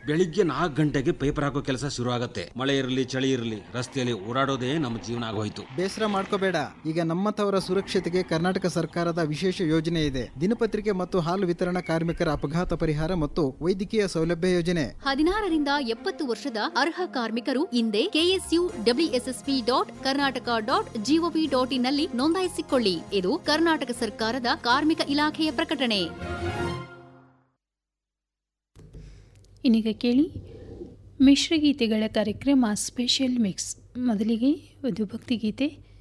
ಬೆಳಿಗ್ಗೆ ನಾಲ್ಕು ಗಂಟೆಗೆ ಪೇಪರ್ ಹಾಕೋ ಕೆಲಸ ಶುರು ಆಗತ್ತೆ ಮಳೆ ಇರಲಿ ಚಳಿ ಇರಲಿ ರಸ್ತೆಯಲ್ಲಿ ಓಡಾಡೋದೇ ನಮ್ಮ ಜೀವನ ಆಗೋಯ್ತು ಬೇಸರ ಮಾಡ್ಕೋಬೇಡ ಈಗ ನಮ್ಮಂಥವರ ಸುರಕ್ಷತೆಗೆ ಕರ್ನಾಟಕ ಸರ್ಕಾರದ ವಿಶೇಷ ಯೋಜನೆ ಇದೆ ದಿನಪತ್ರಿಕೆ ಮತ್ತು ಹಾಲು ವಿತರಣಾ ಕಾರ್ಮಿಕರ ಅಪಘಾತ ಪರಿಹಾರ ಮತ್ತು ವೈದ್ಯಕೀಯ ಸೌಲಭ್ಯ ಯೋಜನೆ ಹದಿನಾರರಿಂದ ಎಪ್ಪತ್ತು ವರ್ಷದ ಅರ್ಹ ಕಾರ್ಮಿಕರು ಹಿಂದೆ KSU WSSP dot Karnataka dot GOV dot ಇನ್ನಲ್ಲಿ ನೋಂದಾಯಿಸಿಕೊಳ್ಳಿ ಇದು ಕರ್ನಾಟಕ ಸರ್ಕಾರದ ಕಾರ್ಮಿಕ ಇಲಾಖೆಯ ಪ್ರಕಟಣೆ ಇನ್ನೀಗ ಕೇಳಿ ಮಿಶ್ರಗೀತೆಗಳ ಕಾರ್ಯಕ್ರಮ ಸ್ಪೆಷಲ್ ಮಿಕ್ಸ್ ಮೊದಲಿಗೆ ಒಂದು ಭಕ್ತಿಗೀತೆ